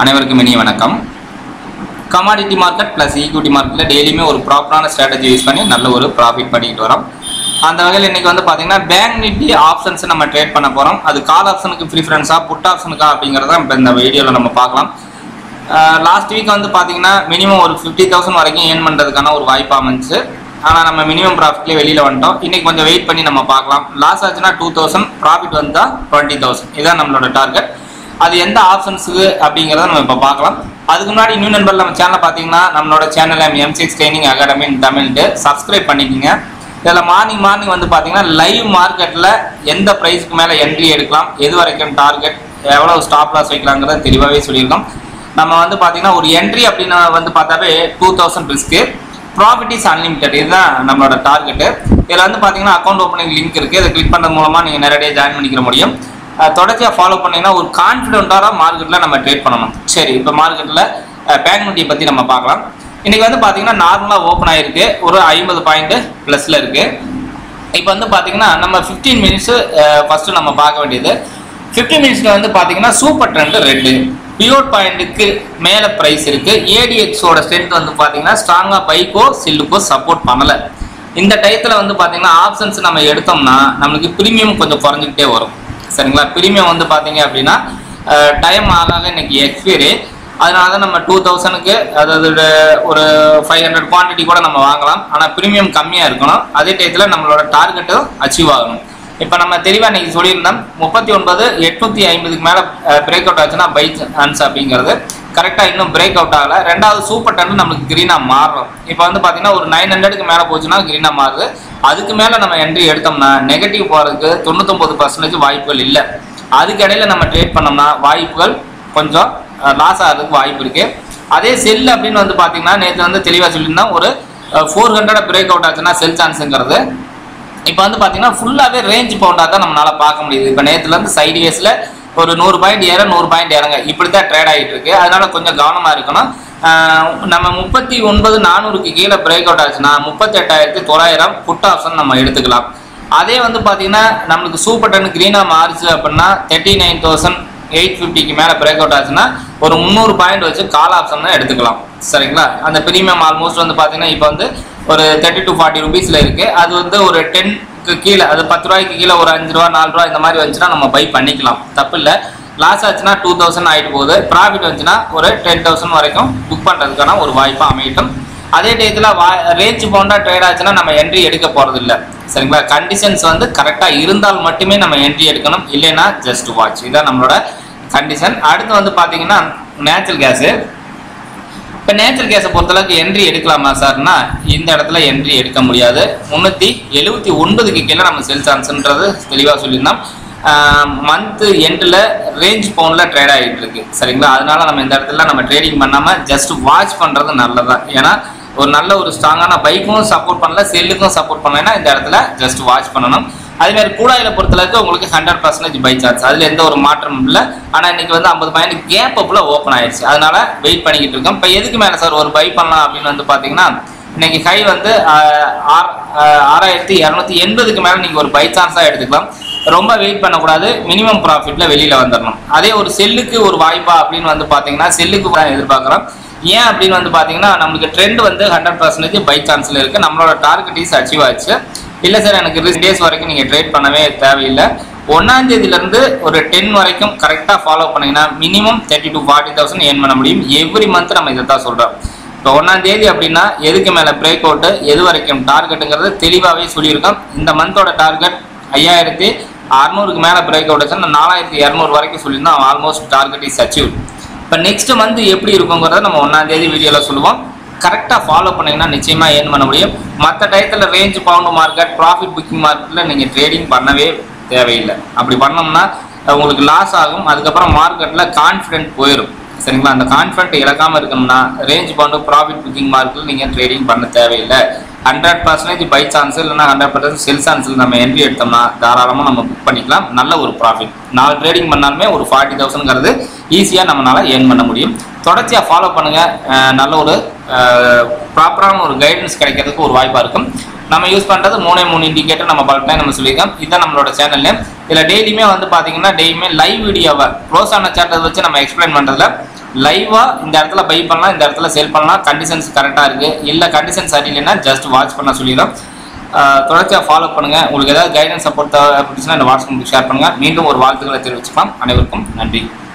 அனைவருக்கும் இனிய வணக்கம் கமாடிட்டி மார்க்கெட் ப்ளஸ் ஈக்விட்டி மார்க்கெட்டில் டெய்லியுமே ஒரு ப்ராப்பரான ஸ்ட்ராட்டஜி யூஸ் பண்ணி நல்ல ஒரு ப்ராஃபிட் பண்ணிட்டு வரோம் அந்த வகையில் இன்னைக்கு வந்து பார்த்தீங்கன்னா பேங்க் நிஃப்டி ஆப்ஷன்ஸ் நம்ம ட்ரேட் பண்ண போகிறோம் அது கால் ஆப்ஷனுக்கு ப்ரிஃபரன்ஸா புட் ஆப்ஷனுக்கா அப்படிங்கிறத இப்போ இந்த வீடியோவில் நம்ம பார்க்கலாம் லாஸ்ட் வீக் வந்து பார்த்தீங்கன்னா மினிமம் ஒரு ஃபிஃப்டி தௌசண்ட் வரைக்கும் ஏர்ன் பண்ணுறதுக்கான ஒரு வாய்ப்பு அமைஞ்சு ஆனால் நம்ம மினிமம் ப்ராஃபிட்லேயே வெளியில் வந்துட்டோம் இன்னைக்கு கொஞ்சம் வெயிட் பண்ணி நம்ம பார்க்கலாம் லாஸ் ஆச்சுன்னா டூ தௌசண்ட் ப்ராஃபிட் வந்தால் டுவெண்ட்டி தௌசண்ட் இதுதான் நம்மளோட டார்கெட் அது எந்த ஆப்ஷன்ஸுக்கு அப்படிங்கிறத நம்ம இப்போ பார்க்கலாம் அதுக்கு முன்னாடி நியூ நண்பர் நம்ம சேனல் பார்த்தீங்கன்னா நம்மளோட channel M six training academy தமிழ்ட்டு சப்ஸ்கிரைப் பண்ணிக்கோங்க இதில் மார்னிங் மார்னிங் வந்து பார்த்தீங்கன்னா லைவ் மார்க்கெட்டில் எந்த ப்ரைஸ்க்கு மேலே என்ட்ரி எடுக்கலாம் எது வரைக்கும் டார்கெட் எவ்வளோ ஸ்டாப் லாஸ் வைக்கலாங்கிறத தெளிவாகவே சொல்லியிருக்கோம் நம்ம வந்து பார்த்தீங்கன்னா ஒரு என்ட்ரி அப்படின்னு வந்து பார்த்தாவே two thousand risk profit is unlimited இதுதான் நம்மளோட டார்கெட்டு இதில் வந்து பார்த்தீங்கன்னா அக்கௌண்ட் ஓப்பனிங் லிங்க் இருக்குது இதை கிளிக் பண்ணுறது மூலமாக நீங்கள் நேரடியாக ஜாயின் பண்ணிக்கிற முடியும் அஹ் தொடர்ச்சியாக ஃபாலோ பண்ணீங்கன்னா ஒரு கான்ஃபிடென்ட்டாக மார்க்கெட்டில் நம்ம ட்ரேட் பண்ணணும் சரி இப்போ மார்க்கெட்டில் பேங்க் நிஃப்டியை பற்றி நம்ம பார்க்கலாம் இன்றைக்கி வந்து பார்த்தீங்கன்னா நார்மலாக ஓப்பன் ஆகிருக்கு ஒரு ஐம்பது பாயிண்ட்டு ப்ளஸில் இருக்குது இப்போ வந்து பார்த்தீங்கன்னா நம்ம ஃபிஃப்டீன் மினிட்ஸு ஃபஸ்ட்டு நம்ம பார்க்க வேண்டியது ஃபிஃப்டீன் மினிட்ஸில் வந்து பார்த்தீங்கன்னா சூப்பர் ட்ரெண்டு ரெண்டு பியூர் பாயிண்ட்டுக்கு மேலே ப்ரைஸ் இருக்குது ஏடிஎக்ஸோட ஸ்ட்ரென்த் வந்து பார்த்தீங்கன்னா ஸ்ட்ராங்காக பைக்கோ சில்லுக்கோ சப்போர்ட் பண்ணலை இந்த டயத்தில் வந்து பார்த்தீங்கன்னா ஆப்ஷன்ஸ் நம்ம எடுத்தோம்னா நம்மளுக்கு ப்ரீமியம் கொஞ்சம் குறைஞ்சிக்கிட்டே வரும் சரிங்களா ப்ரீமியம் வந்து பார்த்தீங்க அப்படின்னா டைம் ஆக ஆக இன்னைக்கு எக்ஸ்பைரி அதனால தான் நம்ம டூ தௌசண்ட்க்கு அதாவது ஒரு ஃபைவ் ஹண்ட்ரட் குவான்டிட்டி கூட நம்ம வாங்கலாம் ஆனால் ப்ரீமியம் கம்மியாக இருக்கணும் அதே டயத்தில் நம்மளோட டார்கெட்டும் அச்சீவ் ஆகணும் இப்போ நம்ம தெளிவாக இன்னைக்கு சொல்லியிருந்தோம் முப்பத்தி ஒன்பது எட்நூற்றி ஐம்பதுக்கு மேலே பிரேக் அவுட் ஆச்சுன்னா பை சான்ஸ் அப்படிங்கிறது கரெக்டாக இன்னும் பிரேக் அவுட் ஆகலை ரெண்டாவது சூப்பர் டன் நம்மளுக்கு க்ரீனாக மாறும் இப்போ வந்து பார்த்தீங்கன்னா ஒரு நைன் ஹண்ட்ரடுக்கு மேலே போச்சுன்னா க்ரீனாக மாறுது அதுக்கு மேலே நம்ம என்ட்ரி எடுத்தோம்னா நெகட்டிவ் போகிறதுக்கு தொண்ணூத்தொம்பது பர்சன்டேஜ் வாய்ப்புகள் இல்லை அதுக்கு இடையில நம்ம ட்ரேட் பண்ணோம்னா வாய்ப்புகள் கொஞ்சம் லாஸ் ஆகிறதுக்கு வாய்ப்பு இருக்கு அதே செல் அப்படின்னு வந்து பார்த்தீங்கன்னா நேற்று வந்து தெளிவாக சொல்லியிருந்தோம் ஒரு ஃபோர் ஹண்ட்ரட் பிரேக் அவுட் ஆச்சுன்னா செல் சான்ஸுங்கிறது இப்போ வந்து பார்த்தீங்கன்னா ஃபுல்லாகவே ரேஞ்ச் பவுண்டாக தான் நம்மளால பார்க்க முடியுது இப்போ நேற்றுலேருந்து சைடு வேஸில் ஒரு நூறு பாயிண்ட் ஏற நூறு பாயிண்ட் இறங்க இப்படி தான் ட்ரேட் ஆகிட்டு இருக்கு அதனால கொஞ்சம் கவனமாக இருக்கணும் ஆஹ் நம்ம முப்பத்தி ஒன்பது நானூறுக்கு கீழே பிரேக் அவுட் ஆச்சுன்னா முப்பத்தி எட்டாயிரத்தி தொள்ளாயிரம் புட் ஆப்ஷன் நம்ம எடுத்துக்கலாம் அதே வந்து பார்த்தீங்கன்னா நம்மளுக்கு சூப்பர் டன் க்ரீனாக மாறுச்சு அப்படின்னா தேர்ட்டி நைன் தௌசண்ட் எயிட் ஃபிஃப்டிக்கு மேலே பிரேக் அவுட் ஆச்சுன்னா ஒரு முந்நூறு பாயிண்ட் வச்சு கால் ஆப்ஷன் எடுத்துக்கலாம் சரிங்களா அந்த ப்ரீமியம் ஆல்மோஸ்ட் வந்து பார்த்தீங்கன்னா இப்போ வந்து ஒரு தேர்ட்டி டு ஃபார்ட்டி ருபீஸில் இருக்குது அது வந்து ஒரு டென்க்கு கீழே அது பத்து ரூபாய்க்கு கீழே ஒரு அஞ்சு ரூபா நாலு ரூபா இந்த மாதிரி வந்துச்சுன்னா நம்ம பை பண்ணிக்கலாம் தப்பு இல்லை லாஸ் ஆச்சுன்னா டூ தௌசண்ட் ஆகிட்டு போகுது ப்ராஃபிட் வந்துச்சுன்னா ஒரு டென் தௌசண்ட் வரைக்கும் புக் பண்ணுறதுக்கான ஒரு வாய்ப்பு அமையட்டும் அதே டயத்தில் வா ரேஞ்ச் பவுண்டாக ட்ரேட் ஆச்சுன்னா நம்ம என்ட்ரி எடுக்க போகிறது இல்லை சரிங்களா கண்டிஷன்ஸ் வந்து கரெக்டாக இருந்தால் மட்டுமே நம்ம என்ட்ரி எடுக்கணும் இல்லைன்னா ஜஸ்ட் வாட்ச் இதான் நம்மளோட கண்டிஷன் அடுத்து வந்து பார்த்தீங்கன்னா நேச்சுரல் கேஸு இப்போ நேச்சுரல் கேஸை பொறுத்தளவுக்கு என்ட்ரி எடுக்கலாமா சார்னா இந்த இடத்துல என்ட்ரி எடுக்க முடியாது முந்நூற்றி எழுபத்தி ஒன்பதுக்கு கீழே நம்ம செல் சான்ஸ்ன்றது தெளிவாக சொல்லியிருந்தோம் மந்த்து எண்டில் ரேஞ்ச் பவுண்டில் ட்ரேட் ஆகிட்டு இருக்கு சரிங்களா அதனால நம்ம இந்த இடத்துல நம்ம ட்ரேடிங் பண்ணாமல் ஜஸ்ட் வாட்ச் பண்ணுறது நல்லதான் ஏன்னா ஒரு நல்ல ஒரு ஸ்ட்ராங்கான பைக்கும் சப்போர்ட் பண்ணல செல்லுக்கும் சப்போர்ட் பண்ணலைன்னா இந்த இடத்துல ஜஸ்ட் வாட்ச் பண்ணணும் அதே மாதிரி கூடாயில பொறுத்தளவுக்கு உங்களுக்கு ஹண்ட்ரட் பர்சன்டேஜ் பை சார்ஜ் அதில் எந்த ஒரு மாற்றமும் இல்லை ஆனால் இன்னைக்கு வந்து ஐம்பது பாயிண்ட் கேப் அப்பில் ஓப்பன் ஆயிடுச்சு அதனால வெயிட் பண்ணிக்கிட்டு இருக்கோம் இப்போ எதுக்கு மேலே சார் ஒரு பை பண்ணலாம் அப்படின்னு வந்து பார்த்தீங்கன்னா இன்னைக்கு ஹை வந்து ஆஹ், ஆர்- ஆஹ், ஆறாயிரத்தி இரநூத்தி எண்பதுக்கு மேலே நீங்கள் ஒரு பை சான்ஸாக எடுத்துக்கலாம் ரொம்ப வெயிட் பண்ணக்கூடாது மினிமம் ப்ராஃபிட்டில் வெளியில் வந்துடணும் அதே ஒரு செல்லுக்கு ஒரு வாய்ப்பா அப்படின்னு வந்து பார்த்தீங்கன்னா செல்லுக்கு கூட எதிர்பார்க்குறோம் ஏன் அப்படின்னு வந்து பார்த்தீங்கன்னா நம்மளுக்கு ட்ரெண்ட் வந்து ஹண்ட்ரட் பர்சன்டேஜ் பை சான்ஸில் இருக்குது நம்மளோட டார்கெட் இஸ் அச்சீவ் ஆச்சு இல்லை சார் எனக்கு ரிஸ்க் டேஸ் வரைக்கும் நீங்கள் ட்ரேட் பண்ணவே தேவையில்லை ஒன்றாம் தேதியிலேருந்து ஒரு டென் வரைக்கும் கரெக்டாக ஃபாலோ பண்ணீங்கன்னா minimum thirty to forty thousand earn பண்ண முடியும் எவ்ரி மந்த் நம்ம இதை தான் சொல்கிறோம் இப்போ ஒன்றாம் தேதி அப்படின்னா எதுக்கு மேலே பிரேக் அவுட்டு எது வரைக்கும் டார்கெட்டுங்கிறது தெளிவாகவே சொல்லியிருக்கோம் இந்த மந்தோட டார்கெட் ஐயாயிரத்தி அறநூறுக்கு மேலே பிரேக் அவுட் ஆச்சுன்னா நாலாயிரத்தி இரநூறு வரைக்கும் சொல்லியிருந்தோம் ஆல்மோஸ்ட் டார்கெட் இஸ் அச்சீவ் இப்போ நெக்ஸ்ட் மந்த் எப்படி இருக்குங்கிறத நம்ம ஒன்றாம் தேதி வீடியோவில் சொல்லுவோம் கரெக்டாக ஃபாலோ பண்ணீங்கன்னா நிச்சயமாக ஏர்ன் பண்ண முடியும் மற்ற டயத்தில் range bound market profit booking மார்க்கெட்டில் நீங்கள் ட்ரேடிங் பண்ணவே தேவையில்லை அப்படி பண்ணோம்னா உங்களுக்கு லாஸ் ஆகும் அதுக்கப்புறம் மார்க்கெட்டில் கான்ஃபிடென்ட் போயிடும் சரிங்களா அந்த கான்ஃபிடென்ட் இழக்காமல் இருக்கணும்னா ரேஞ்ச் பவுண்டு ப்ராஃபிட் புக்கிங் மார்க்கெட்டில் நீங்கள் ட்ரேடிங் பண்ண தேவையில்லை ஹண்ட்ரட் பர்சன்டேஜ் பை சான்ஸ் இல்லைன்னா ஹண்ட்ரட் பர்சன்ட் செல் சான்ஸில் நம்ம என்ட்ரி எடுத்தோம்னா தாராளமாக நம்ம புக் பண்ணிக்கலாம் நல்ல ஒரு ப்ராஃபிட் நாலு ட்ரேடிங் பண்ணாலுமே ஒரு ஃபார்ட்டி தௌசண்ட்ங்கிறது ஈஸியாக நம்மளால ஏர்ன் பண்ண முடியும் தொடர்ச்சியாக ஃபாலோ பண்ணுங்கள் நல்ல ஒரு ப்ராப்பரான ஒரு கைடன்ஸ் கிடைக்கிறதுக்கு ஒரு வாய்ப்பாக இருக்கும் நம்ம யூஸ் பண்ணுறது மூணே மூணு இண்டிகேட்டர் நம்ம பல்க் நம்ம சொல்லியிருக்கோம் இதுதான் நம்மளோட சேனல் நேம் இதில் டெய்லியுமே வந்து பார்த்தீங்கன்னா டெய்லியுமே லைவ் வீடியோவை க்ளோஸ் ஆன சார்ட்டை வச்சு நம்ம எக்ஸ்பிளைன் பண்ணுறதுல லைவாக இந்த இடத்துல பை பண்ணலாம் இந்த இடத்துல சேல் பண்ணலாம் கண்டிஷன்ஸ் கரெக்டாக இருக்குது இல்லை கண்டிஷன் சரியில்லைன்னா ஜஸ்ட் வாட்ச் பண்ண சொல்லிடும் தொடர்ச்சியாக ஃபாலோ பண்ணுங்கள் உங்களுக்கு ஏதாவது கைடன்ஸ் சப்போர்ட் தேவைப்பட்டுச்சுன்னா இந்த வாட்ஸ்அப் ஷேர் பண்ணுங்கள் மீண்டும் ஒரு வாழ்த்துக்களை தெரிவிச்சுக்கலாம் அனைவருக்கும் நன்றி